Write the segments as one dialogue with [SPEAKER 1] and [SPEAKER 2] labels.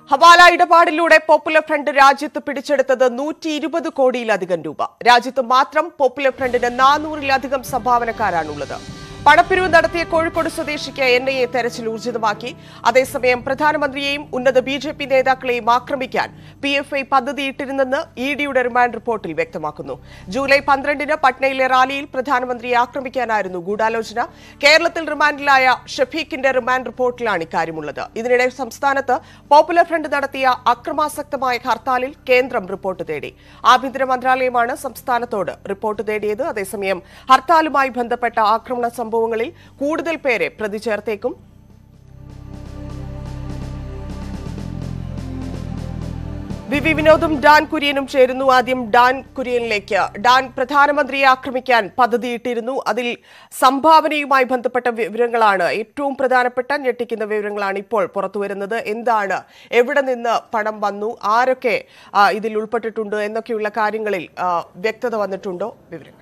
[SPEAKER 1] ഹവാല ഇടപാടിലൂടെ popular front രാജ്യത്ത് പിടിച്ചെടുത്തത് നൂറ്റി ഇരുപത് കോടിയിലധികം രൂപ രാജ്യത്ത് മാത്രം പോപ്പുലർ ഫ്രണ്ടിന് നാനൂറിലധികം സംഭാവനക്കാരാണുള്ളത് പണപ്പിരിവ് നടത്തിയ കോഴിക്കോട് സ്വദേശിക്ക് എൻ ഐ എ തെരച്ചിൽ ഊർജിതമാക്കി അതേസമയം പ്രധാനമന്ത്രിയെയും ഉന്നത ബി ജെ പി നേതാക്കളെയും ആക്രമിക്കാൻ പി എഫ് ഐ പദ്ധതിയിട്ടിരുന്നെന്ന് ഇ ഡിയുടെ റിമാൻഡ് റിപ്പോർട്ടിൽ വ്യക്തമാക്കുന്നു ജൂലൈ പന്ത്രണ്ടിന് പട്നയിലെ റാലിയിൽ പ്രധാനമന്ത്രിയെ ആക്രമിക്കാനായിരുന്നു ഗൂഢാലോചന കേരളത്തിൽ റിമാൻഡിലായ ഷഫീഖിന്റെ റിമാൻഡ് റിപ്പോർട്ടിലാണ് ഇക്കാര്യമുള്ളത് ഇതിനിടെ സംസ്ഥാനത്ത് പോപ്പുലർ ഫ്രണ്ട് നടത്തിയ അക്രമാസക്തമായ ഹർത്താലിൽ കേന്ദ്രം റിപ്പോർട്ട് തേടി ആഭ്യന്തര മന്ത്രാലയമാണ് സംസ്ഥാനത്തോട് റിപ്പോർട്ട് തേടിയത് അതേസമയം ഹർത്താലുമായി ബന്ധപ്പെട്ട ആക്രമണ സംഭവങ്ങളിൽ കൂടുതൽ പേരെ പ്രതി ചേർത്തേക്കും വി വി വിനോദും ഡാൻ കുര്യനും ചേരുന്നു ആദ്യം ഡാൻ കുര്യനിലേക്ക് ഡാൻ പ്രധാനമന്ത്രിയെ ആക്രമിക്കാൻ പദ്ധതിയിട്ടിരുന്നു അതിൽ സംഭാവനയുമായി ബന്ധപ്പെട്ട വിവരങ്ങളാണ് ഏറ്റവും പ്രധാനപ്പെട്ട ഞെട്ടിക്കുന്ന വിവരങ്ങളാണ് ഇപ്പോൾ പുറത്തുവരുന്നത് എന്താണ് എവിടെ നിന്ന് പണം വന്നു ആരൊക്കെ ആ, ഇതിൽ ഉൾപ്പെട്ടിട്ടുണ്ട് എന്നൊക്കെയുള്ള കാര്യങ്ങളിൽ ആ, വ്യക്തത വന്നിട്ടുണ്ടോ വിവരങ്ങൾ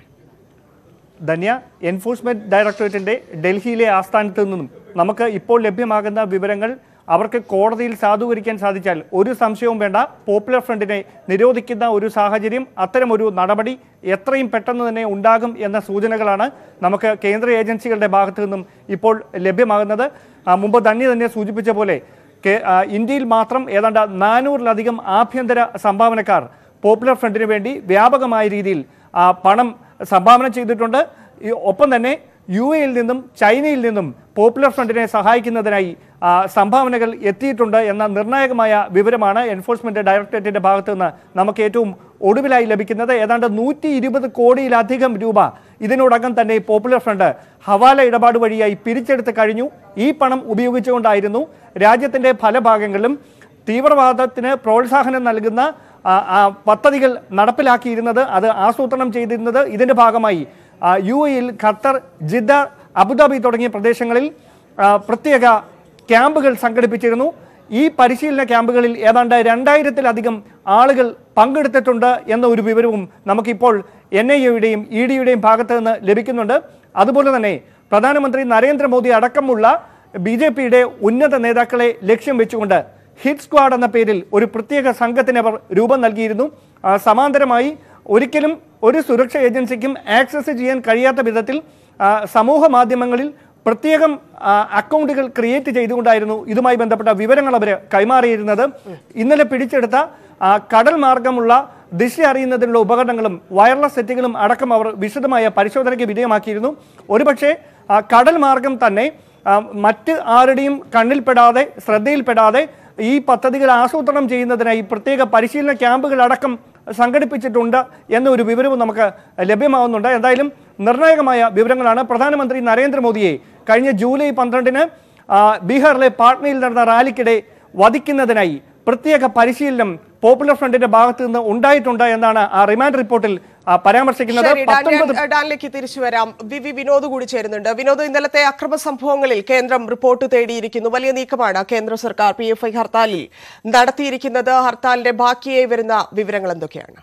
[SPEAKER 2] ധന്യ എൻഫോഴ്സ്മെന്റ് ഡയറക്ടറേറ്റിന്റെ ഡൽഹിയിലെ ആസ്ഥാനത്ത് നിന്നും നമുക്ക് ഇപ്പോൾ ലഭ്യമാകുന്ന വിവരങ്ങൾ അവർക്ക് കോടതിയിൽ സാധൂകരിക്കാൻ സാധിച്ചാൽ ഒരു സംശയവും വേണ്ട പോപ്പുലർ ഫ്രണ്ടിനെ നിരോധിക്കുന്ന ഒരു സാഹചര്യം അത്തരമൊരു നടപടി എത്രയും പെട്ടെന്ന് തന്നെ ഉണ്ടാകും എന്ന സൂചനകളാണ് നമുക്ക് കേന്ദ്ര ഏജൻസികളുടെ ഭാഗത്തു നിന്നും ഇപ്പോൾ ലഭ്യമാകുന്നത് ആ, മുമ്പ് ധന്യ തന്നെ സൂചിപ്പിച്ച പോലെ കേ- ആ, ഇന്ത്യയിൽ മാത്രം ഏതാണ്ട് നാനൂറിലധികം ആഭ്യന്തര സംഭാവനക്കാർ പോപ്പുലർ ഫ്രണ്ടിന് വേണ്ടി വ്യാപകമായ രീതിയിൽ ആ, പണം സംഭാവന ചെയ്തിട്ടുണ്ട് ഈ ഒപ്പം തന്നെ യു എയിൽ നിന്നും ചൈനയിൽ നിന്നും പോപ്പുലർ ഫ്രണ്ടിനെ സഹായിക്കുന്നതിനായി ആ, സംഭാവനകൾ എത്തിയിട്ടുണ്ട് എന്ന നിർണായകമായ വിവരമാണ് എൻഫോഴ്സ്മെന്റ് ഡയറക്ടറേറ്റിന്റെ ഭാഗത്ത് നിന്ന് നമുക്ക് ഏറ്റവും ഒടുവിലായി ലഭിക്കുന്നത് ഏതാണ്ട് നൂറ്റി ഇരുപത് കോടിയിലധികം രൂപ ഇതിനോടകം തന്നെ പോപ്പുലർ ഫ്രണ്ട് ഹവാല ഇടപാട് വഴിയായി പിരിച്ചെടുത്ത് കഴിഞ്ഞു ഈ പണം ഉപയോഗിച്ചുകൊണ്ടായിരുന്നു രാജ്യത്തിന്റെ പല ഭാഗങ്ങളിലും തീവ്രവാദത്തിന് പ്രോത്സാഹനം നൽകുന്ന ആ, ആ, പദ്ധതികൾ നടപ്പിലാക്കിയിരുന്നത് അത് ആസൂത്രണം ചെയ്തിരുന്നത് ഇതിന്റെ ഭാഗമായി ആ, യു എയിൽ ഖത്തർ ജിദ്ദ അബുദാബി തുടങ്ങിയ പ്രദേശങ്ങളിൽ ആ, പ്രത്യേക ക്യാമ്പുകൾ സംഘടിപ്പിച്ചിരുന്നു ഈ പരിശീലന ക്യാമ്പുകളിൽ ഏതാണ്ട് രണ്ടായിരത്തിലധികം ആളുകൾ പങ്കെടുത്തിട്ടുണ്ട് എന്ന ഒരു വിവരവും നമുക്കിപ്പോൾ എൻ ഐ എയുടെയും ഇ ഡിയുടെയും ഭാഗത്ത് നിന്ന് ലഭിക്കുന്നുണ്ട് അതുപോലെ തന്നെ പ്രധാനമന്ത്രി നരേന്ദ്രമോദി അടക്കമുള്ള ബി ജെ പിയുടെ ഉന്നത നേതാക്കളെ ലക്ഷ്യം വെച്ചുകൊണ്ട് ഹിറ്റ് സ്ക്വാഡ് എന്ന പേരിൽ ഒരു പ്രത്യേക സംഘത്തിന് അവർ രൂപം നൽകിയിരുന്നു ആ, സമാന്തരമായി ഒരിക്കലും ഒരു സുരക്ഷ ഏജൻസിക്കും ആക്സസ് ചെയ്യാൻ കഴിയാത്ത വിധത്തിൽ ആ, സമൂഹ മാധ്യമങ്ങളിൽ പ്രത്യേകം ആ, അക്കൗണ്ടുകൾ ക്രിയേറ്റ് ചെയ്തുകൊണ്ടായിരുന്നു ഇതുമായി ബന്ധപ്പെട്ട വിവരങ്ങൾ അവർ കൈമാറിയിരുന്നത് ഇന്നലെ പിടിച്ചെടുത്ത ആ, കടൽ മാർഗമുള്ള ദിശ അറിയുന്നതിനുള്ള ഉപകരണങ്ങളും വയർലെസ് സെറ്റുകളും അടക്കം അവർ വിശദമായ പരിശോധനയ്ക്ക് വിധേയമാക്കിയിരുന്നു ഒരുപക്ഷെ ആ, കടൽ മാർഗം തന്നെ ആ, മറ്റ് ആരുടെയും കണ്ണിൽപ്പെടാതെ ശ്രദ്ധയിൽപ്പെടാതെ ഈ പദ്ധതികൾ ആസൂത്രണം ചെയ്യുന്നതിനായി പ്രത്യേക പരിശീലന ക്യാമ്പുകൾ അടക്കം സംഘടിപ്പിച്ചിട്ടുണ്ട് എന്നൊരു വിവരവും നമുക്ക് ലഭ്യമാവുന്നുണ്ട് എന്തായാലും നിർണായകമായ വിവരങ്ങളാണ് പ്രധാനമന്ത്രി നരേന്ദ്രമോദിയെ കഴിഞ്ഞ ജൂലൈ പന്ത്രണ്ടിന് ആ, ബീഹാറിലെ പാട്നയിൽ നടന്ന റാലിക്കിടെ വധിക്കുന്നതിനായി പ്രത്യേക പരിശീലനം പോപ്പുലർ ഫ്രണ്ടിന്റെ ഭാഗത്ത് നിന്ന് ഉണ്ടായിട്ടുണ്ട് എന്നാണ് ആ റിമാൻഡ് റിപ്പോർട്ടിൽ ആ, പരാമർശിക്കുന്നത്
[SPEAKER 1] ശരി ഡാൻ
[SPEAKER 2] പത്തൊൻപത്
[SPEAKER 1] ഞാൻ ഡാനിലേക്ക് തിരിച്ചു വരാം വി വി വിനോദ് കൂടി ചേരുന്നുണ്ട് വിനോദ് ഇന്നലത്തെ അക്രമ സംഭവങ്ങളിൽ കേന്ദ്രം റിപ്പോർട്ട് തേടിയിരിക്കുന്നു വലിയ നീക്കമാണ് കേന്ദ്ര സർക്കാർ പി എഫ് ഐ ഹർത്താലിൽ നടത്തിയിരിക്കുന്നത് ഹർത്താലിന്റെ ബാക്കിയായി വരുന്ന വിവരങ്ങൾ എന്തൊക്കെയാണ്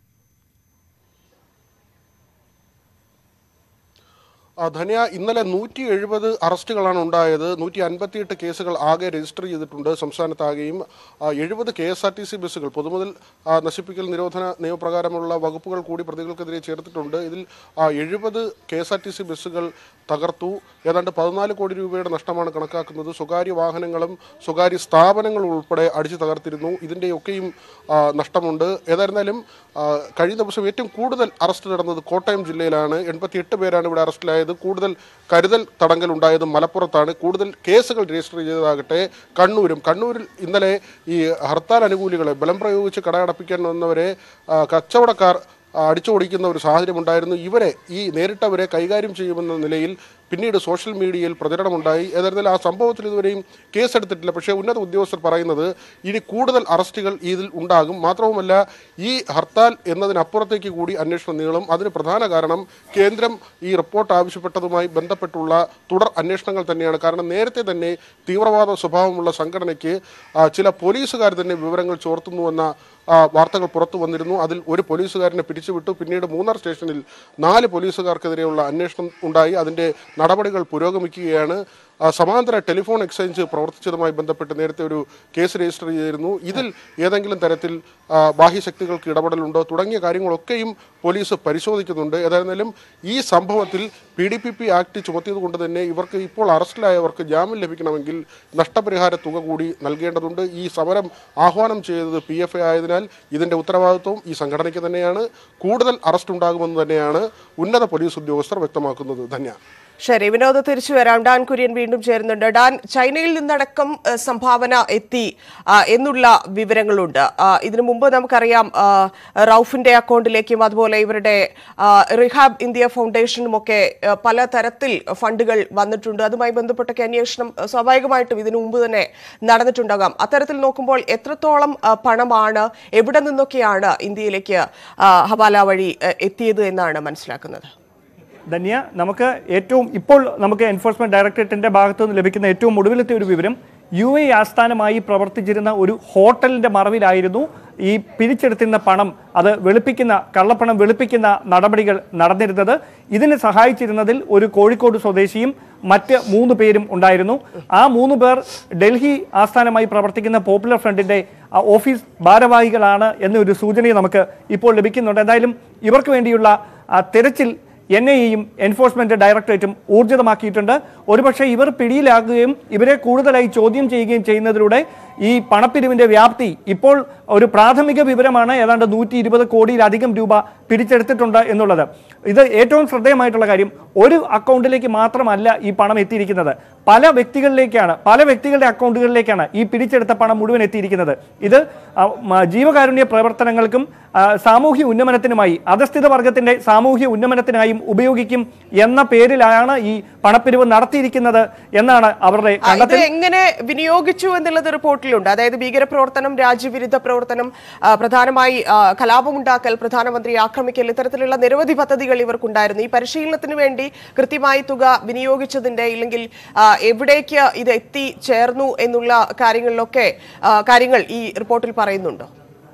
[SPEAKER 3] ആ, ധന്യ ഇന്നലെ നൂറ്റി എഴുപത് അറസ്റ്റുകളാണ് ഉണ്ടായത് നൂറ്റി അൻപത്തിയെട്ട് കേസുകൾ ആകെ രജിസ്റ്റർ ചെയ്തിട്ടുണ്ട് സംസ്ഥാനത്താകെയും എഴുപത് K S R T C ബസ്സുകൾ പൊതുമുതൽ ആ, നശിപ്പിക്കൽ നിരോധന നിയമപ്രകാരമുള്ള വകുപ്പുകൾ കൂടി പ്രതികൾക്കെതിരെ ചേർത്തിട്ടുണ്ട് ഇതിൽ എഴുപത് K S R T C ബസ്സുകൾ തകർത്തു ഏതാണ്ട് പതിനാല് കോടി രൂപയുടെ നഷ്ടമാണ് കണക്കാക്കുന്നത് സ്വകാര്യ വാഹനങ്ങളും സ്വകാര്യ സ്ഥാപനങ്ങളും ഉൾപ്പെടെ അടിച്ചു തകർത്തിരുന്നു ഇതിൻ്റെയൊക്കെയും ആ, നഷ്ടമുണ്ട് ഏതായിരുന്നാലും ആ, കഴിഞ്ഞ ദിവസം ഏറ്റവും കൂടുതൽ അറസ്റ്റ് നടന്നത് കോട്ടയം ജില്ലയിലാണ് എൺപത്തിയെട്ട് പേരാണ് ഇവിടെ അറസ്റ്റിലായത് കൂടുതൽ കരുതൽ തടങ്കൽ ഉണ്ടായത് മലപ്പുറത്താണ് കൂടുതൽ കേസുകൾ രജിസ്റ്റർ ചെയ്തതാകട്ടെ കണ്ണൂരും കണ്ണൂരിൽ ഇന്നലെ ഈ ഹർത്താൽ അനുകൂലികളെ ബലം പ്രയോഗിച്ച് കടയടപ്പിക്കാൻ വന്നവരെ ആ, കച്ചവടക്കാർ ആ, അടിച്ചോടിക്കുന്ന ഒരു സാഹചര്യം ഉണ്ടായിരുന്നു ഇവരെ ഈ നേരിട്ടവരെ കൈകാര്യം ചെയ്യുമെന്ന നിലയിൽ പിന്നീട് സോഷ്യൽ മീഡിയയിൽ പ്രചരണമുണ്ടായി ഏതായിരുന്നാലും ആ സംഭവത്തിൽ ഇതുവരെയും കേസെടുത്തിട്ടില്ല പക്ഷേ ഉന്നത ഉദ്യോഗസ്ഥർ പറയുന്നത് ഇനി കൂടുതൽ അറസ്റ്റുകൾ ഇതിൽ ഉണ്ടാകും മാത്രവുമല്ല ഈ ഹർത്താൽ എന്നതിനപ്പുറത്തേക്ക് കൂടി അന്വേഷണം നീളും അതിന് പ്രധാന കാരണം കേന്ദ്രം ഈ റിപ്പോർട്ട് ആവശ്യപ്പെട്ടതുമായി ബന്ധപ്പെട്ടുള്ള തുടർ അന്വേഷണങ്ങൾ തന്നെയാണ് കാരണം നേരത്തെ തന്നെ തീവ്രവാദ സ്വഭാവമുള്ള സംഘടനയ്ക്ക് ആ, ചില പോലീസുകാർ തന്നെ വിവരങ്ങൾ ചോർത്തുന്നുവെന്ന ആ, വാർത്തകൾ പുറത്തു വന്നിരുന്നു അതിൽ ഒരു പോലീസുകാരനെ പിരിച്ചുവിട്ടു പിന്നീട് മൂന്നാർ സ്റ്റേഷനിൽ നാല് പോലീസുകാർക്കെതിരെയുള്ള അന്വേഷണം ഉണ്ടായി അതിന്റെ നടപടികൾ പുരോഗമിക്കുകയാണ് ആ, സമാന്തര ടെലിഫോൺ എക്സ്ചേഞ്ച് പ്രവർത്തിച്ചതുമായി ബന്ധപ്പെട്ട് നേരത്തെ ഒരു കേസ് രജിസ്റ്റർ ചെയ്തിരുന്നു ഇതിൽ ഏതെങ്കിലും തരത്തിൽ ആ, ബാഹ്യശക്തികൾക്ക് ഇടപെടലുണ്ടോ തുടങ്ങിയ കാര്യങ്ങളൊക്കെയും പോലീസ് പരിശോധിക്കുന്നുണ്ട് ഏതായിരുന്നാലും ഈ സംഭവത്തിൽ P D P P act ചുമത്തിയത് കൊണ്ട് തന്നെ ഇവർക്ക് ഇപ്പോൾ അറസ്റ്റിലായവർക്ക് ജാമ്യം ലഭിക്കണമെങ്കിൽ നഷ്ടപരിഹാര തുക കൂടി നൽകേണ്ടതുണ്ട് ഈ സമരം ആഹ്വാനം ചെയ്തത് പി എഫ് എ ആയതിനാൽ ഇതിന്റെ ഉത്തരവാദിത്വം ഈ സംഘടനയ്ക്ക് തന്നെയാണ് കൂടുതൽ അറസ്റ്റ് ഉണ്ടാകുമെന്ന് തന്നെയാണ് ഉന്നത പോലീസ് ഉദ്യോഗസ്ഥർ വ്യക്തമാക്കുന്നത് ധന്യ
[SPEAKER 1] ശരി വിനോദ് തിരിച്ചു വരാം ഡാൻ കുര്യൻ വീണ്ടും ചേരുന്നുണ്ട് ഡാൻ ചൈനയിൽ നിന്നടക്കം ഏഹ്, സംഭാവന എത്തി ആ, എന്നുള്ള വിവരങ്ങളുണ്ട് ആ, ഇതിനു മുമ്പ് നമുക്കറിയാം ആ, റൌഫിന്റെ അക്കൗണ്ടിലേക്കും അതുപോലെ ഇവരുടെ ആ, റിഹാബ് ഇന്ത്യ ഫൗണ്ടേഷനും ഒക്കെ ഏഹ്, പല തരത്തിൽ ഫണ്ടുകൾ വന്നിട്ടുണ്ട് അതുമായി ബന്ധപ്പെട്ടൊക്കെ അന്വേഷണം ഏഹ്, സ്വാഭാവികമായിട്ടും ഇതിനു മുമ്പ് തന്നെ നടന്നിട്ടുണ്ടാകാം അത്തരത്തിൽ നോക്കുമ്പോൾ എത്രത്തോളം ആ, പണമാണ് എവിടെ നിന്നൊക്കെയാണ് ഇന്ത്യയിലേക്ക് ആ, ഹവാല വഴി ഏഹ്, എത്തിയത് എന്നാണ് മനസ്സിലാക്കുന്നത്
[SPEAKER 2] ധന്യ നമുക്ക് ഏറ്റവും ഇപ്പോൾ നമുക്ക് എൻഫോഴ്സ്മെന്റ് ഡയറക്ടറേറ്റിന്റെ ഭാഗത്തു നിന്ന് ലഭിക്കുന്ന ഏറ്റവും ഒടുവിലത്തെ ഒരു വിവരം യു എ ആസ്ഥാനമായി പ്രവർത്തിച്ചിരുന്ന ഒരു ഹോട്ടലിന്റെ മറവിലായിരുന്നു ഈ പിരിച്ചെടുത്തിരുന്ന പണം അത് വെളുപ്പിക്കുന്ന കള്ളപ്പണം വെളുപ്പിക്കുന്ന നടപടികൾ നടന്നിരുന്നത് ഇതിന് സഹായിച്ചിരുന്നതിൽ ഒരു കോഴിക്കോട് സ്വദേശിയും മറ്റ് മൂന്ന് പേരും ഉണ്ടായിരുന്നു ആ മൂന്ന് പേർ ഡൽഹി ആസ്ഥാനമായി പ്രവർത്തിക്കുന്ന പോപ്പുലർ ഫ്രണ്ടിന്റെ ആ, ഓഫീസ് ഭാരവാഹികളാണ് എന്നൊരു സൂചനയും നമുക്ക് ഇപ്പോൾ ലഭിക്കുന്നുണ്ട് എന്തായാലും ഇവർക്ക് വേണ്ടിയുള്ള ആ, തെരച്ചിൽ എൻ ഐ എയും എൻഫോഴ്സ്മെന്റ് ഡയറക്ടറേറ്റും ഊർജിതമാക്കിയിട്ടുണ്ട് ഒരുപക്ഷെ ഇവർ പിടിയിലാകുകയും ഇവരെ കൂടുതലായി ചോദ്യം ചെയ്യുകയും ചെയ്യുന്നതിലൂടെ ഈ പണപ്പിരിവിന്റെ വ്യാപ്തി ഇപ്പോൾ ഒരു പ്രാഥമിക വിവരമാണ് ഏതാണ്ട് നൂറ്റി ഇരുപത് കോടിയിലധികം രൂപ പിടിച്ചെടുത്തിട്ടുണ്ട് എന്നുള്ളത് ഇത് ഏറ്റവും ശ്രദ്ധേയമായിട്ടുള്ള കാര്യം ഒരു അക്കൗണ്ടിലേക്ക് മാത്രമല്ല ഈ പണം എത്തിയിരിക്കുന്നത് പല വ്യക്തികളിലേക്കാണ് പല വ്യക്തികളുടെ അക്കൗണ്ടുകളിലേക്കാണ് ഈ പിടിച്ചെടുത്ത പണം മുഴുവൻ എത്തിയിരിക്കുന്നത് ഇത് ആ, മ- ജീവകാരുണ്യ പ്രവർത്തനങ്ങൾക്കും ആ, സാമൂഹ്യ ഉന്നമനത്തിനുമായി അധസ്ഥിത വർഗത്തിന്റെ സാമൂഹ്യ ഉന്നമനത്തിനായും ഉപയോഗിക്കും എന്ന പേരിലാണ് ഈ പണപ്പിരിവ് നടത്തിയിരിക്കുന്നത് എന്നാണ് അവരുടെ
[SPEAKER 1] ആ, ഇത്
[SPEAKER 2] കണ്ടെത്തൽ
[SPEAKER 1] എങ്ങനെ വിനിയോഗിച്ചു എന്നുള്ളത് റിപ്പോർട്ടിലുണ്ട് അതായത് ഭീകരപ്രവർത്തനം രാജ്യവിരുദ്ധ പ്രവർത്തനം ആ, പ്രധാനമായി ആ, കലാപമുണ്ടാക്കൽ പ്രധാനമന്ത്രി ആക്രമിക്കൽ ഇത്തരത്തിലുള്ള നിരവധി പദ്ധതികൾ ഇവർക്കുണ്ടായിരുന്നു ഈ പരിശീലനത്തിന് വേണ്ടി കൃത്യമായി തുക വിനിയോഗിച്ചതിന്റെ ഇല്ലെങ്കിൽ ആ, എവിടേക്ക് ഇത് എത്തിച്ചേർന്നു എന്നുള്ള കാര്യങ്ങളിലൊക്കെ ആ, കാര്യങ്ങൾ ഈ റിപ്പോർട്ടിൽ പറയുന്നുണ്ടോ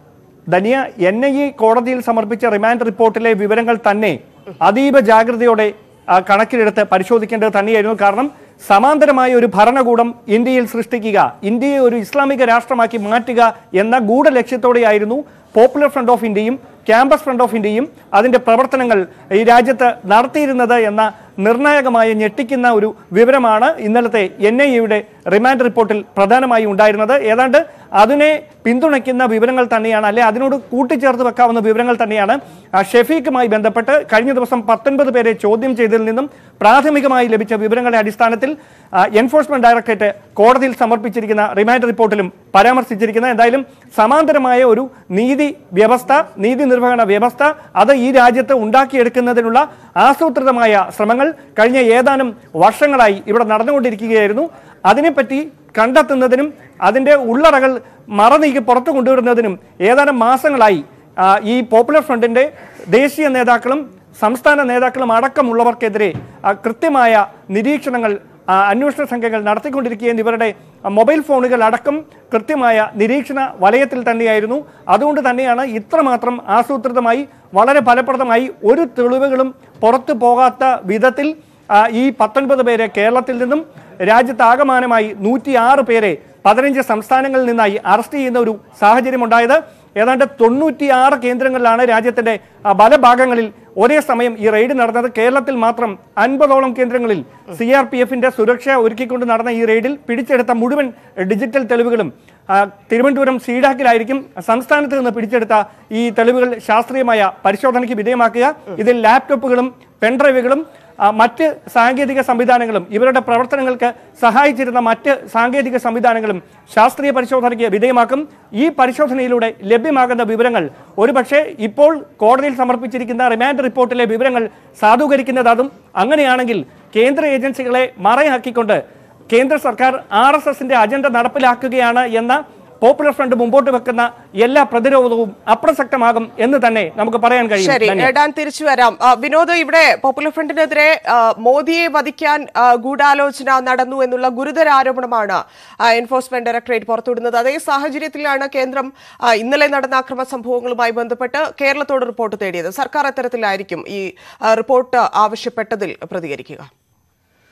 [SPEAKER 2] ധനിയ എൻ ഐ എ കോടതിയിൽ സമർപ്പിച്ച റിമാൻഡ് റിപ്പോർട്ടിലെ വിവരങ്ങൾ തന്നെ അതീവ ജാഗ്രതയോടെ ആ, കണക്കിലെടുത്ത് പരിശോധിക്കേണ്ടത് തന്നെയായിരുന്നു കാരണം സമാന്തരമായ ഒരു ഭരണകൂടം ഇന്ത്യയിൽ സൃഷ്ടിക്കുക ഇന്ത്യയെ ഒരു ഇസ്ലാമിക രാഷ്ട്രമാക്കി മാറ്റുക എന്ന ഗൂഢലക്ഷ്യത്തോടെയായിരുന്നു പോപ്പുലർ ഫ്രണ്ട് ഓഫ് ഇന്ത്യയും ക്യാമ്പസ് ഫ്രണ്ട് ഓഫ് ഇന്ത്യയും അതിന്റെ പ്രവർത്തനങ്ങൾ ഈ രാജ്യത്ത് നടത്തിയിരുന്നത് എന്ന നിർണായകമായ ഞെട്ടിക്കുന്ന ഒരു വിവരമാണ് ഇന്നലത്തെ എൻ ഐ എയുടെ റിമാൻഡ് റിപ്പോർട്ടിൽ പ്രധാനമായും ഉണ്ടായിരുന്നത് ഏതാണ്ട് അതിനെ പിന്തുണയ്ക്കുന്ന വിവരങ്ങൾ തന്നെയാണ് അല്ലെ അതിനോട് കൂട്ടിച്ചേർത്ത് വെക്കാവുന്ന വിവരങ്ങൾ തന്നെയാണ് ആ, ഷെഫീഖുമായി ബന്ധപ്പെട്ട് കഴിഞ്ഞ ദിവസം പത്തൊൻപത് പേരെ ചോദ്യം ചെയ്തതിൽ നിന്നും പ്രാഥമികമായി ലഭിച്ച വിവരങ്ങളുടെ അടിസ്ഥാനത്തിൽ ആ, എൻഫോഴ്സ്മെന്റ് ഡയറക്ടറേറ്റ് കോടതിയിൽ സമർപ്പിച്ചിരിക്കുന്ന റിമാൻഡ് റിപ്പോർട്ടിലും പരാമർശിച്ചിരിക്കുന്നത് എന്തായാലും സമാന്തരമായ ഒരു നീതി വ്യവസ്ഥ നീതി നിർവഹണ വ്യവസ്ഥ അത് ഈ രാജ്യത്ത് ഉണ്ടാക്കിയെടുക്കുന്നതിനുള്ള ആസൂത്രിതമായ ശ്രമങ്ങൾ കഴിഞ്ഞ ഏതാനും വർഷങ്ങളായി ഇവിടെ നടന്നുകൊണ്ടിരിക്കുകയായിരുന്നു അതിനെപ്പറ്റി കണ്ടെത്തുന്നതിനും അതിൻ്റെ ഉള്ളറകൾ മറനീക്കി പുറത്തു കൊണ്ടുവരുന്നതിനും ഏതാനും മാസങ്ങളായി ആ, ഈ പോപ്പുലർ ഫ്രണ്ടിന്റെ ദേശീയ നേതാക്കളും സംസ്ഥാന നേതാക്കളും അടക്കമുള്ളവർക്കെതിരെ ആ, കൃത്യമായ നിരീക്ഷണങ്ങൾ ആ, അന്വേഷണ സംഘങ്ങൾ നടത്തിക്കൊണ്ടിരിക്കുകയും ഇവരുടെ ആ, മൊബൈൽ ഫോണുകൾ അടക്കം കൃത്യമായ നിരീക്ഷണ വലയത്തിൽ തന്നെയായിരുന്നു അതുകൊണ്ട് തന്നെയാണ് ഇത്രമാത്രം ആസൂത്രിതമായി വളരെ ഫലപ്രദമായി ഒരു തെളിവുകളും പുറത്തു പോകാത്ത വിധത്തിൽ ആ, ഈ പത്തൊൻപത് പേരെ കേരളത്തിൽ നിന്നും രാജ്യത്താകമാനമായി നൂറ്റി ആറ് പേരെ പതിനഞ്ച് സംസ്ഥാനങ്ങളിൽ നിന്നായി അറസ്റ്റ് ചെയ്യുന്ന ഒരു സാഹചര്യം ഉണ്ടായത് ഏതാണ്ട് തൊണ്ണൂറ്റിയാറ് കേന്ദ്രങ്ങളിലാണ് രാജ്യത്തിന്റെ ആ, പല ഭാഗങ്ങളിൽ ഒരേ സമയം ഈ റെയ്ഡ് നടന്നത് കേരളത്തിൽ മാത്രം അൻപതോളം കേന്ദ്രങ്ങളിൽ സി ആർ പി എഫിന്റെ സുരക്ഷ ഒരുക്കിക്കൊണ്ട് നടന്ന ഈ റെയ്ഡിൽ പിടിച്ചെടുത്ത മുഴുവൻ ഡിജിറ്റൽ തെളിവുകളും ആ, തിരുവനന്തപുരം സീഡാക്കിലായിരിക്കും സംസ്ഥാനത്ത് നിന്ന് പിടിച്ചെടുത്ത ഈ തെളിവുകൾ ശാസ്ത്രീയമായ പരിശോധനയ്ക്ക് വിധേയമാക്കുക ഇതിൽ ലാപ്ടോപ്പുകളും പെൻഡ്രൈവുകളും ആ, മറ്റ് സാങ്കേതിക സംവിധാനങ്ങളും ഇവരുടെ പ്രവർത്തനങ്ങൾക്ക് സഹായിച്ചിരുന്ന മറ്റ് സാങ്കേതിക സംവിധാനങ്ങളും ശാസ്ത്രീയ പരിശോധനയ്ക്ക് വിധേയമാക്കും ഈ പരിശോധനയിലൂടെ ലഭ്യമാകുന്ന വിവരങ്ങൾ ഒരുപക്ഷെ ഇപ്പോൾ കോടതിയിൽ സമർപ്പിച്ചിരിക്കുന്ന റിമാൻഡ് റിപ്പോർട്ടിലെ വിവരങ്ങൾ സാധൂകരിക്കുന്നത് അതും അങ്ങനെയാണെങ്കിൽ കേന്ദ്ര ഏജൻസികളെ മറയാക്കിക്കൊണ്ട് കേന്ദ്ര സർക്കാർ ആർ എസ് എസിന്റെ അജണ്ട നടപ്പിലാക്കുകയാണ് എന്ന പോപ്പുലർ ഫ്രണ്ട് മുമ്പോട്ട് വെക്കുന്ന എല്ലാ പ്രതിരോധവും അപ്രസക്തമാകും എന്ന് തന്നെ നമുക്ക് പറയാൻ കഴിയും
[SPEAKER 1] ശരി
[SPEAKER 2] ധന്യ.
[SPEAKER 1] എടാൻ തിരിച്ചു വരാം ആ, വിനോദ് ഇവിടെ പോപ്പുലർ ഫ്രണ്ടിനെതിരെ ആ, മോദിയെ വധിക്കാൻ ആ, ഗൂഢാലോചന നടന്നു എന്നുള്ള ഗുരുതര ആരോപണമാണ് ആ, എൻഫോഴ്സ്മെന്റ് ഡയറക്ടറേറ്റ് പുറത്തുവിടുന്നത് അതേ സാഹചര്യത്തിലാണ് കേന്ദ്രം ആ, ഇന്നലെ നടന്ന അക്രമ സംഭവങ്ങളുമായി ബന്ധപ്പെട്ട് കേരളത്തോട് റിപ്പോർട്ട് തേടിയത് സർക്കാർ അത്തരത്തിലായിരിക്കും ഈ ആ, റിപ്പോർട്ട് ആവശ്യപ്പെട്ടതിൽ പ്രതികരിക്കുക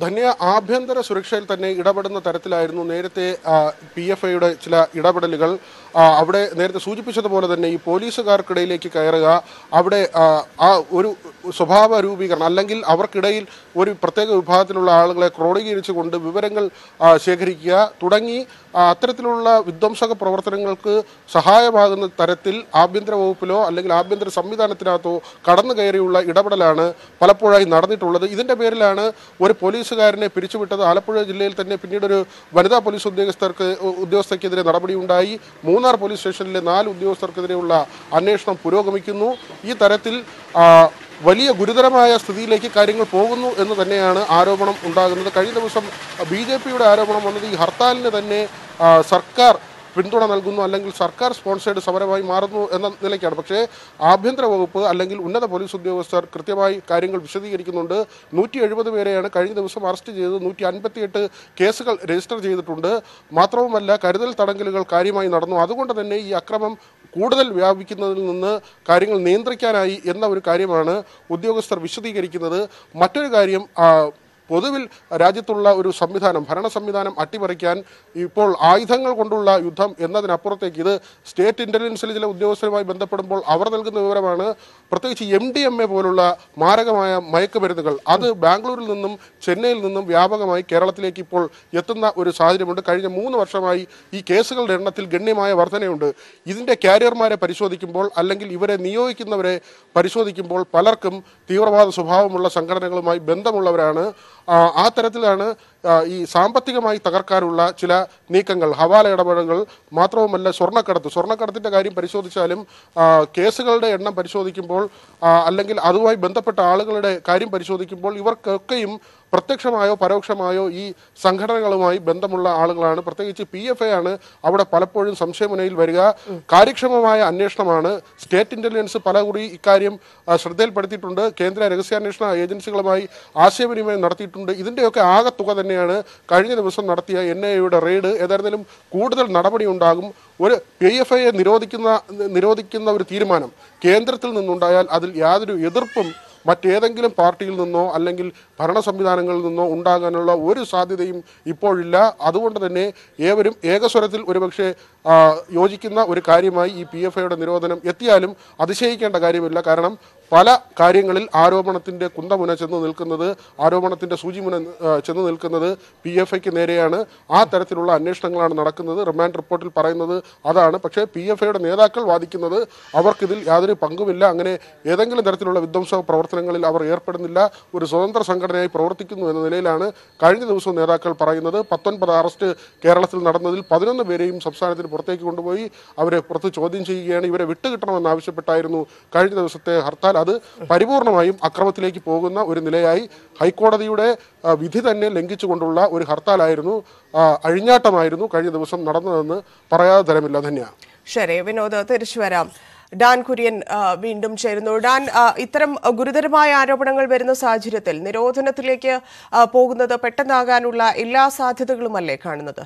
[SPEAKER 3] ധന്യ ആഭ്യന്തര സുരക്ഷയിൽ തന്നെ ഇടപെടുന്ന തരത്തിലായിരുന്നു നേരത്തെ പി എഫ് ഐയുടെ ചില ഇടപെടലുകൾ ആ, അവിടെ നേരത്തെ സൂചിപ്പിച്ചതുപോലെ തന്നെ ഈ പോലീസുകാർക്കിടയിലേക്ക് കയറുക അവിടെ ആ, ആ ഒരു സ്വഭാവ രൂപീകരണം അല്ലെങ്കിൽ അവർക്കിടയിൽ ഒരു പ്രത്യേക വിഭാഗത്തിലുള്ള ആളുകളെ ക്രോഡീകരിച്ചുകൊണ്ട് വിവരങ്ങൾ ആ, ശേഖരിക്കുക തുടങ്ങി ആ, അത്തരത്തിലുള്ള വിധ്വംസക പ്രവർത്തനങ്ങൾക്ക് സഹായമാകുന്ന തരത്തിൽ ആഭ്യന്തര വകുപ്പിലോ അല്ലെങ്കിൽ ആഭ്യന്തര സംവിധാനത്തിനകത്തോ കടന്നു കയറിയുള്ള ഇടപെടലാണ് പലപ്പോഴായി നടന്നിട്ടുള്ളത് ഇതിന്റെ പേരിലാണ് ഒരു പോലീസുകാരനെ പിരിച്ചുവിട്ടത് ആലപ്പുഴ ജില്ലയിൽ തന്നെ പിന്നീട് ഒരു വനിതാ പോലീസ് ഉദ്യോഗസ്ഥർക്ക് ഉദ്യോഗസ്ഥർക്കെതിരെ നടപടിയുണ്ടായി മൂന്നാർ പോലീസ് സ്റ്റേഷനിലെ നാല് ഉദ്യോഗസ്ഥർക്കെതിരെയുള്ള അന്വേഷണം പുരോഗമിക്കുന്നു ഈ തരത്തിൽ ആ, വലിയ ഗുരുതരമായ സ്ഥിതിയിലേക്ക് കാര്യങ്ങൾ പോകുന്നു എന്ന് തന്നെയാണ് ആരോപണം ഉണ്ടാകുന്നത് കഴിഞ്ഞ ദിവസം ബി ജെ പിയുടെ ആരോപണം വന്നത് ഈ ഹർത്താലിന് തന്നെ ആ, സർക്കാർ പിന്തുണ നൽകുന്നു അല്ലെങ്കിൽ സർക്കാർ സ്പോൺസേഡ് സമരമായി മാറുന്നു എന്ന നിലയ്ക്കാണ് പക്ഷേ ആഭ്യന്തര വകുപ്പ് അല്ലെങ്കിൽ ഉന്നത പോലീസ് ഉദ്യോഗസ്ഥർ കൃത്യമായി കാര്യങ്ങൾ വിശദീകരിക്കുന്നുണ്ട് നൂറ്റി എഴുപത് പേരെയാണ് കഴിഞ്ഞ ദിവസം അറസ്റ്റ് ചെയ്തത് നൂറ്റി അൻപത്തിയെട്ട് കേസുകൾ രജിസ്റ്റർ ചെയ്തിട്ടുണ്ട് മാത്രവുമല്ല കരുതൽ തടങ്കലുകൾ കാര്യമായി നടന്നു അതുകൊണ്ട് തന്നെ ഈ അക്രമം കൂടുതൽ വ്യാപിക്കുന്നതിൽ നിന്ന് കാര്യങ്ങൾ നിയന്ത്രിക്കാനായി എന്ന ഒരു കാര്യമാണ് ഉദ്യോഗസ്ഥർ വിശദീകരിക്കുന്നത് മറ്റൊരു കാര്യം ആ, പൊതുവിൽ രാജ്യത്തുള്ള ഒരു സംവിധാനം ഭരണ സംവിധാനം അട്ടിമറിക്കാൻ ഇപ്പോൾ ആയുധങ്ങൾ കൊണ്ടുള്ള യുദ്ധം എന്നതിനപ്പുറത്തേക്ക് ഇത് സ്റ്റേറ്റ് ഇന്റലിജൻസിലെ ചില ഉദ്യോഗസ്ഥരുമായി ബന്ധപ്പെടുമ്പോൾ അവർ നൽകുന്ന വിവരമാണ് പ്രത്യേകിച്ച് എം ഡി എം എ പോലുള്ള മാരകമായ മയക്കുമരുന്നുകൾ അത് ബാംഗ്ലൂരിൽ നിന്നും ചെന്നൈയിൽ നിന്നും വ്യാപകമായി കേരളത്തിലേക്ക് ഇപ്പോൾ എത്തുന്ന ഒരു സാഹചര്യമുണ്ട് കഴിഞ്ഞ മൂന്ന് വർഷമായി ഈ കേസുകളുടെ എണ്ണത്തിൽ ഗണ്യമായ വർധനയുണ്ട് ഇതിന്റെ കാരിയർമാരെ പരിശോധിക്കുമ്പോൾ അല്ലെങ്കിൽ ഇവരെ നിയോഗിക്കുന്നവരെ പരിശോധിക്കുമ്പോൾ പലർക്കും തീവ്രവാദ സ്വഭാവമുള്ള സംഘടനകളുമായി ബന്ധമുള്ളവരാണ് ആ, ആ തരത്തിലാണ് ആ, ഈ സാമ്പത്തികമായി തകർക്കാനുള്ള ചില നീക്കങ്ങൾ ഹവാല ഇടപെടലുകൾ മാത്രവുമല്ല സ്വർണ്ണക്കടത്ത് സ്വർണ്ണക്കടത്തിന്റെ കാര്യം പരിശോധിച്ചാലും ആ, കേസുകളുടെ എണ്ണം പരിശോധിക്കുമ്പോൾ ആ, അല്ലെങ്കിൽ അതുമായി ബന്ധപ്പെട്ട ആളുകളുടെ കാര്യം പരിശോധിക്കുമ്പോൾ ഇവർക്കൊക്കെയും പ്രത്യക്ഷമായോ പരോക്ഷമായോ ഈ സംഘടനകളുമായി ബന്ധമുള്ള ആളുകളാണ് പ്രത്യേകിച്ച് പി എഫ് ഐ ആണ് അവിടെ പലപ്പോഴും സംശയമുനയിൽ വരിക കാര്യക്ഷമമായ അന്വേഷണമാണ് സ്റ്റേറ്റ് ഇന്റലിജൻസ് പലകുറി ഇക്കാര്യം ആ, ശ്രദ്ധയിൽപ്പെടുത്തിയിട്ടുണ്ട് കേന്ദ്ര രഹസ്യാന്വേഷണ ഏജൻസികളുമായി ആശയവിനിമയം നടത്തിയിട്ടുണ്ട് ഇതിന്റെയൊക്കെ ആകെ തുക തന്നെയാണ് കഴിഞ്ഞ ദിവസം നടത്തിയ എൻ ഐ എയുടെ റെയ്ഡ് ഏതായിരുന്നാലും കൂടുതൽ നടപടി ഉണ്ടാകും ഒരു പി എഫ് ഐയെ നിരോധിക്കുന്ന നിരോധിക്കുന്ന ഒരു തീരുമാനം കേന്ദ്രത്തിൽ നിന്നുണ്ടായാൽ അതിൽ യാതൊരു എതിർപ്പും മറ്റേതെങ്കിലും പാർട്ടിയിൽ നിന്നോ അല്ലെങ്കിൽ ഭരണ സംവിധാനങ്ങളിൽ നിന്നോ ഉണ്ടാകാനുള്ള ഒരു സാധ്യതയും ഇപ്പോഴില്ല അതുകൊണ്ട് തന്നെ ഏവരും ഏകസ്വരത്തിൽ ഒരുപക്ഷെ ആ, യോജിക്കുന്ന ഒരു കാര്യമായി ഈ പി എഫ് ഐയുടെ നിരോധനം എത്തിയാലും അതിശയിക്കേണ്ട കാര്യമില്ല കാരണം പല കാര്യങ്ങളിൽ ആരോപണത്തിന്റെ കുന്തമുന ചെന്ന് നിൽക്കുന്നത് ആരോപണത്തിന്റെ സൂചിമുന ആ, ചെന്ന് നിൽക്കുന്നത് പി എഫ് ഐക്ക് നേരെയാണ് ആ തരത്തിലുള്ള അന്വേഷണങ്ങളാണ് നടക്കുന്നത് റിമാൻഡ് റിപ്പോർട്ടിൽ പറയുന്നത് അതാണ് പക്ഷേ പി എഫ് ഐയുടെ നേതാക്കൾ വാദിക്കുന്നത് അവർക്കിതിൽ യാതൊരു പങ്കുമില്ല അങ്ങനെ ഏതെങ്കിലും തരത്തിലുള്ള വിധ്വംസ പ്രവർത്തനങ്ങളിൽ അവർ ഏർപ്പെടുന്നില്ല ഒരു സ്വതന്ത്ര സംഘടനയായി പ്രവർത്തിക്കുന്നു എന്ന നിലയിലാണ് കഴിഞ്ഞ ദിവസം നേതാക്കൾ പറയുന്നത് പത്തൊൻപത് അറസ്റ്റ് കേരളത്തിൽ നടന്നതിൽ പതിനൊന്ന് പേരെയും സംസ്ഥാനത്തിന് പുറത്തേക്ക് കൊണ്ടുപോയി അവരെ പുറത്ത് ചോദ്യം ചെയ്യുകയാണ് ഇവരെ വിട്ടുകിട്ടണമെന്ന് ആവശ്യപ്പെട്ടായിരുന്നു കഴിഞ്ഞ ദിവസത്തെ ഹർത്താൽ അത് പരിപൂർണമായും അക്രമത്തിലേക്ക് പോകുന്ന ഒരു നിലയായി ഹൈക്കോടതിയുടെ ആ, വിധി തന്നെ ലംഘിച്ചുകൊണ്ടുള്ള ഒരു ഹർത്താലായിരുന്നു ആ, അഴിഞ്ഞാട്ടമായിരുന്നു കഴിഞ്ഞ ദിവസം നടന്നതെന്ന് പറയാതെ തരമില്ല ധന്യ
[SPEAKER 1] ശരി വിനോദ് തിരിച്ചു വരാം ഡാൻ കുര്യൻ ആ, വീണ്ടും ചേരുന്നു ഡാൻ ആ, ഇത്തരം ഗുരുതരമായ ആരോപണങ്ങൾ വരുന്ന സാഹചര്യത്തിൽ നിരോധനത്തിലേക്ക് ആ, പോകുന്നത് പെട്ടെന്നാകാനുള്ള എല്ലാ സാധ്യതകളുമല്ലേ കാണുന്നത്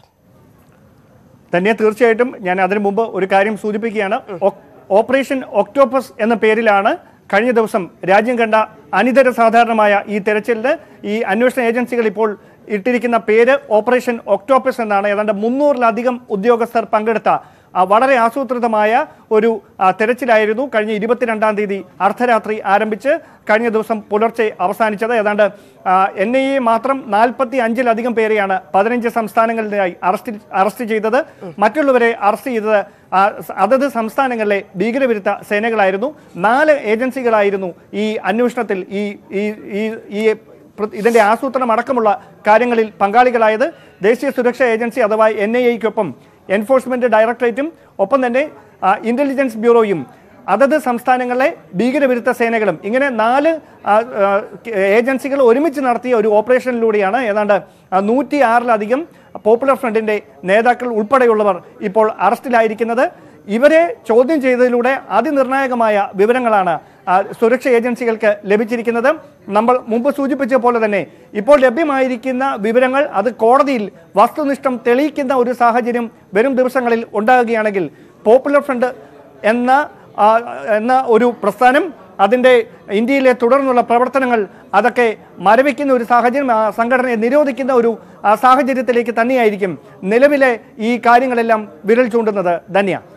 [SPEAKER 2] തന്നെ തീർച്ചയായിട്ടും ഞാൻ അതിനു മുമ്പ് ഒരു കാര്യം സൂചിപ്പിക്കുകയാണ് ഒ- ഓപ്പറേഷൻ ഒക്ടോപ്പസ് എന്ന പേരിലാണ് കഴിഞ്ഞ ദിവസം രാജ്യം കണ്ട അനിതര സാധാരണമായ ഈ തെരച്ചിലിന് ഈ അന്വേഷണ ഏജൻസികൾ ഇപ്പോൾ ഇട്ടിരിക്കുന്ന പേര് ഓപ്പറേഷൻ ഒക്ടോപ്പസ് എന്നാണ് ഏതാണ്ട് മുന്നൂറിലധികം ഉദ്യോഗസ്ഥർ പങ്കെടുത്ത ആ, വളരെ ആസൂത്രിതമായ ഒരു ആ, തെരച്ചിലായിരുന്നു കഴിഞ്ഞ ഇരുപത്തിരണ്ടാം തീയതി അർദ്ധരാത്രി ആരംഭിച്ച് കഴിഞ്ഞ ദിവസം പുലർച്ചെ അവസാനിച്ചത് ഏതാണ്ട് എൻ ഐ എ മാത്രം നാൽപ്പത്തി അഞ്ചിലധികം പേരെയാണ് പതിനഞ്ച് സംസ്ഥാനങ്ങളിലായി അറസ്റ്റ് അറസ്റ്റ് ചെയ്തത് മറ്റുള്ളവരെ അറസ്റ്റ് ചെയ്തത് ആ, സ- അതത് സംസ്ഥാനങ്ങളിലെ ഭീകരവിരുദ്ധ സേനകളായിരുന്നു നാല് ഏജൻസികളായിരുന്നു ഈ അന്വേഷണത്തിൽ ഈ ഈ ഈ ഈ പ്ര- ഇതിന്റെ ആസൂത്രണം അടക്കമുള്ള കാര്യങ്ങളിൽ പങ്കാളികളായത് ദേശീയ സുരക്ഷാ ഏജൻസി അഥവാ എൻ ഐ എക്കൊപ്പം എൻഫോഴ്സ്മെന്റ് ഡയറക്ടറേറ്റും ഒപ്പം തന്നെ ആ, ഇന്റലിജൻസ് ബ്യൂറോയും അതത് സംസ്ഥാനങ്ങളിലെ ഭീകരവിരുദ്ധ സേനകളും ഇങ്ങനെ നാല് ആ, ആ, ഏജൻസികൾ ഒരുമിച്ച് നടത്തിയ ഒരു ഓപ്പറേഷനിലൂടെയാണ് ഏതാണ്ട് നൂറ്റി ആറിലധികം പോപ്പുലർ ഫ്രണ്ടിന്റെ നേതാക്കൾ ഉൾപ്പെടെയുള്ളവർ ഇപ്പോൾ അറസ്റ്റിലായിരിക്കുന്നത് ഇവരെ ചോദ്യം ചെയ്തതിലൂടെ അതിനിർണായകമായ വിവരങ്ങളാണ് ആ, സുരക്ഷ ഏജൻസികൾക്ക് ലഭിച്ചിരിക്കുന്നത് നമ്മൾ മുമ്പ് സൂചിപ്പിച്ച പോലെ തന്നെ ഇപ്പോൾ ലഭ്യമായിരിക്കുന്ന വിവരങ്ങൾ അത് കോടതിയിൽ വസ്തുനിഷ്ഠം തെളിയിക്കുന്ന ഒരു സാഹചര്യം വരും ദിവസങ്ങളിൽ ഉണ്ടാകുകയാണെങ്കിൽ പോപ്പുലർ ഫ്രണ്ട് എന്ന ആ, എന്ന ഒരു പ്രസ്ഥാനം അതിൻ്റെ ഇന്ത്യയിലെ തുടർന്നുള്ള പ്രവർത്തനങ്ങൾ അതൊക്കെ മരവിക്കുന്ന ഒരു സാഹചര്യം ആ സംഘടനയെ നിരോധിക്കുന്ന ഒരു ആ സാഹചര്യത്തിലേക്ക് തന്നെയായിരിക്കും നിലവിലെ ഈ കാര്യങ്ങളെല്ലാം വിരൽ ചൂണ്ടുന്നത് ധന്യ